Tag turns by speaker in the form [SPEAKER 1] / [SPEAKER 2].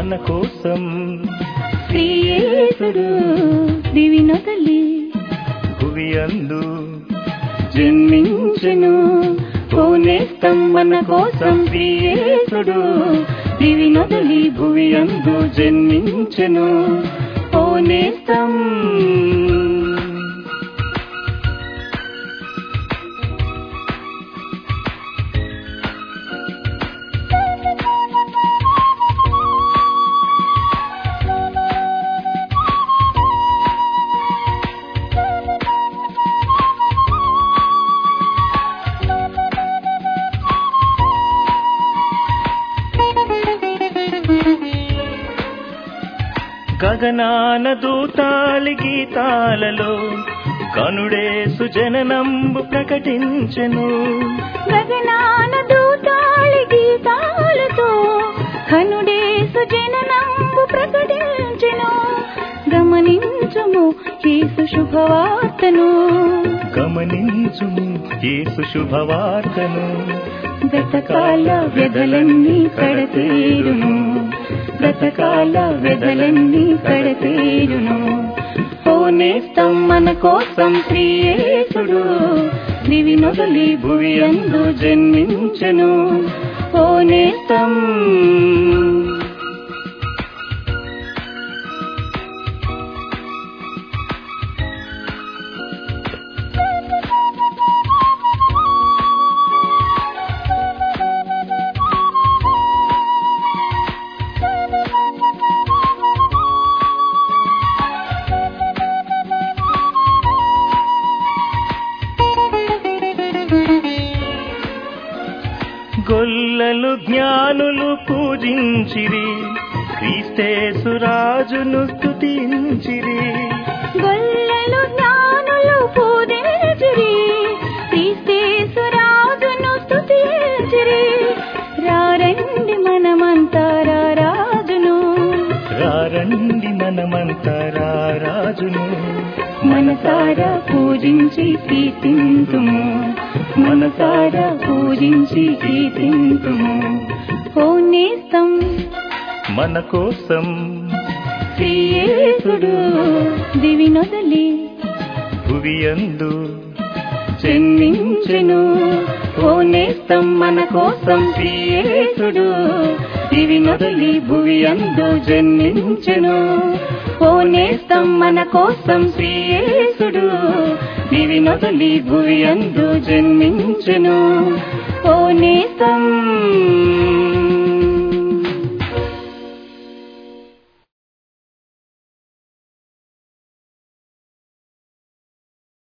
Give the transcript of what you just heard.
[SPEAKER 1] మన కోసం
[SPEAKER 2] శ్రీయేసుడు దివినొదలి
[SPEAKER 1] భువి అందు
[SPEAKER 2] జన్మించెను కోనేస్తం మన కోసం శ్రీయేసుడు దివినొదలి భువి అందు జన్మించెను కోనేస్తం
[SPEAKER 1] గగనాన దూతాలి గీతాలలో కనుడే సుజననంబు ప్రకటించెను
[SPEAKER 2] గగనాన దూతాళి గీతాలతో కనుడే సుజననంబు ప్రకటించెను గమనించుము యేసు శుభవార్తను
[SPEAKER 1] గమనించుము యేసు శుభవార్తను
[SPEAKER 2] గతకాల వ్యధలన్నీ కడతేరును గతకాల వ్యధలన్నీ కడతేరును పోనేస్తం మన కోసం శ్రీయేసుడు దివి నొదలి భువి అందు జన్మించెను పోనేస్తం
[SPEAKER 1] గొల్లలు జ్ఞానులు పూజించిరి క్రీస్తేసురాజును స్తుతించిరి
[SPEAKER 2] గొల్లలు జ్ఞానులు పూజించిరి క్రీస్తేశ్వరాజును స్తుతించిరి రారండి మనమంతా రాజును
[SPEAKER 1] రారండి మనమంతరా రాజును
[SPEAKER 2] మనసారా పూజించి కీర్తింతుము మనసారా పూజించి కీర్తింతుము పోనేస్తం
[SPEAKER 1] మన కోసం
[SPEAKER 2] శ్రీయేసుడు దివి నొదలి
[SPEAKER 1] భువి అందు
[SPEAKER 2] జన్మించెను పోనేస్తం మన కోసం శ్రీయేసుడు దివి నొదలి భువి అందు జన్మించెను పోనేస్తం మన కోసం శ్రీయేసుడు దివి నొదలి భువి అందు జన్మించెను పోనేస్తం